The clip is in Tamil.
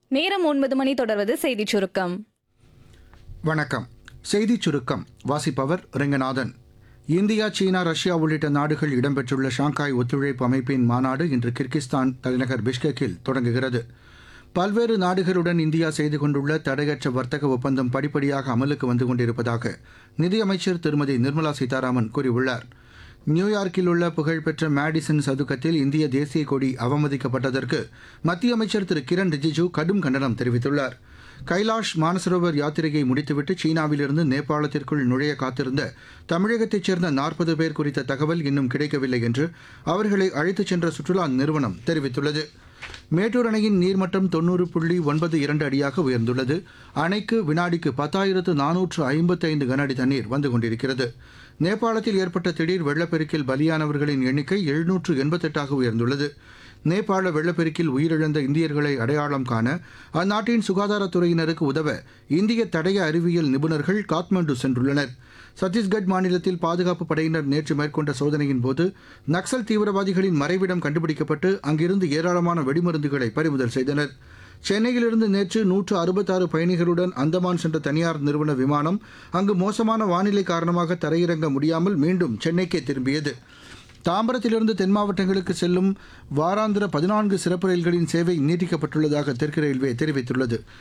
நேரம் ஒன்பது மணி தொடர்வது செய்திச் சுருக்கம் வணக்கம் செய்திச் சுருக்கம் வாசிப்பவர் ரெங்கநாதன் இந்தியா சீனா ரஷ்யா உள்ளிட்ட நாடுகள் இடம்பெற்றுள்ள ஷாங்காய் ஒத்துழைப்பு அமைப்பின் மாநாடு இன்று கிர்கிஸ்தான் தலைநகர் பிஷ்கெக்கில் தொடங்குகிறது பல்வேறு நாடுகளுடன் இந்தியா செய்து கொண்டுள்ள தடையற்ற வர்த்தக ஒப்பந்தம் படிப்படியாக அமலுக்கு வந்து கொண்டிருப்பதாக நிதியமைச்சர் திருமதி நிர்மலா சீதாராமன் கூறியுள்ளார் நியூயார்க்கில் உள்ள புகழ்பெற்ற மேடிசன் சதுக்கத்தில் இந்திய தேசிய கொடி அவமதிக்கப்பட்டதற்கு மத்திய அமைச்சர் திரு கிரண் ரிஜிஜூ கடும் கண்டனம் தெரிவித்துள்ளார் கைலாஷ் மானசரோவர் யாத்திரையை முடித்துவிட்டு சீனாவிலிருந்து நேபாளத்திற்குள் நுழைய காத்திருந்த தமிழகத்தைச் சேர்ந்த நாற்பது பேர் குறித்த தகவல் இன்னும் கிடைக்கவில்லை என்று அவர்களை அழைத்துச் சென்ற சுற்றுலா நிறுவனம் தெரிவித்துள்ளது மேட்டூர் அணையின் நீர்மட்டம் தொண்ணூறு புள்ளி ஒன்பது இரண்டு அடியாக உயர்ந்துள்ளது அணைக்கு வினாடிக்கு பத்தாயிரத்து நானூற்று ஐம்பத்தைந்து கன அடி தண்ணீர் வந்து கொண்டிருக்கிறது நேபாளத்தில் ஏற்பட்ட திடீர் வெள்ளப்பெருக்கில் பலியானவர்களின் எண்ணிக்கை எழுநூற்று எண்பத்தெட்டாக உயர்ந்துள்ளது நேபாள வெள்ளப்பெருக்கில் உயிரிழந்த இந்தியர்களை அடையாளம் காண அந்நாட்டின் சுகாதாரத்துறையினருக்கு உதவ இந்திய தடய அறிவியல் நிபுணர்கள் காத்மண்டு சென்றுள்ளனர் சத்தீஸ்கட் மாநிலத்தில் பாதுகாப்பு படையினர் நேற்று மேற்கொண்ட சோதனையின் போது நக்சல் தீவிரவாதிகளின் மறைவிடம் கண்டுபிடிக்கப்பட்டு அங்கிருந்து ஏராளமான வெடிமருந்துகளை பறிமுதல் செய்தனர் சென்னையிலிருந்து நேற்று நூற்று அறுபத்தாறு பயணிகளுடன் அந்தமான் சென்ற தனியார் நிறுவன விமானம் அங்கு மோசமான வானிலை காரணமாக தரையிறங்க முடியாமல் மீண்டும் சென்னைக்கே திரும்பியது தாம்பரத்திலிருந்து தென் மாவட்டங்களுக்கு செல்லும் வாராந்திர பதினான்கு சிறப்பு ரயில்களின் சேவை நீட்டிக்கப்பட்டுள்ளதாக தெற்கு ரயில்வே தெரிவித்துள்ளது